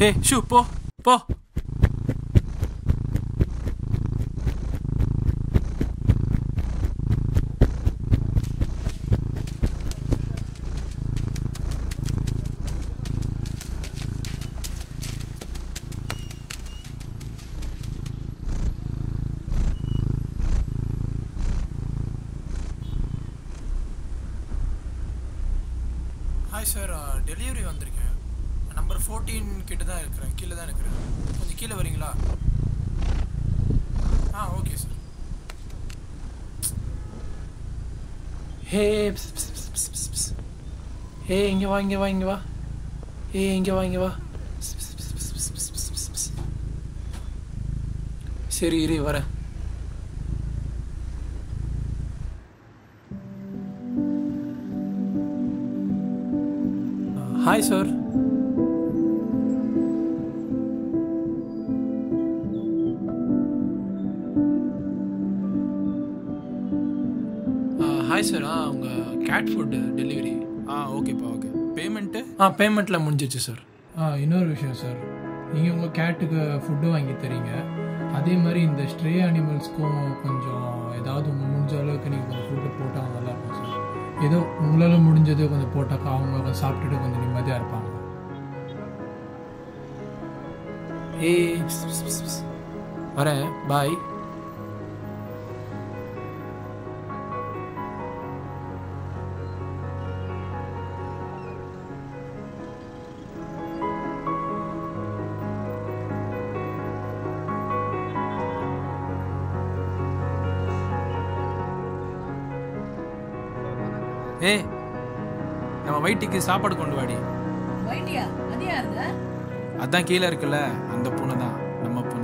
ஏ ஷூ போ போ ஹாய் சார் டெலிவரி வந்திருக்கேன் நம்பர் ஃபோர்டீன் கிட்ட தான் இருக்கிறேன் கீழே தான் இருக்கிறேன் கொஞ்சம் கீழே வரீங்களா ஆ ஓகே சார் ஹே ப்ஸ், ப்ஸ், ப்ஸ், ப்ஸ், ப்ஸ், ப்ஸ். ஏ இங்கே வா இங்கே வா இங்கே வா ஏ இங்கே வா இங்கே வா ப்ஸ், ப்ஸ், ப்ஸ், ப்ஸ், ப்ஸ், ப்ஸ், ப்ஸ், ப்ஸ், ப்ஸ். சரி இரு வரேன் ஹாய் சார் ஹாய் சார் ஆ உங்கள் கேட் ஃபுட்டு டெலிவரி ஆ ஓகேப்பா ஓகே பேமெண்ட்டு ஆ பேமெண்ட்டில் முடிஞ்சிச்சு சார் ஆ இன்னொரு விஷயம் சார் நீங்கள் உங்கள் கேட்டுக்கு ஃபுட்டு வாங்கி தரீங்க அதே மாதிரி இந்த ஸ்ட்ரே அனிமல்ஸ்க்கும் கொஞ்சம் ஏதாவது உங்க முடிஞ்ச அளவுக்கு நீங்கள் கொஞ்சம் ஃபுட்டு போட்டால் நல்லா இருக்கும் சார் ஏதோ உங்களால் முடிஞ்சது கொஞ்சம் போட்டாக்கா அவங்க கொஞ்சம் சாப்பிட்டுட்டு கொஞ்சம் நிம்மதியாக இருப்பாங்க ஏய் ப்ஸ், ப்ஸ், ப்ஸ், ப்ஸ். வரேன் பாய் ஏய் நம்ம வயிற்றுக்கு சாப்பாடு கொண்டு வாடி வைட்டியா அது யாருங்க அதான் கீழே இருக்குல்ல அந்த பூனை தான் நம்ம பூனை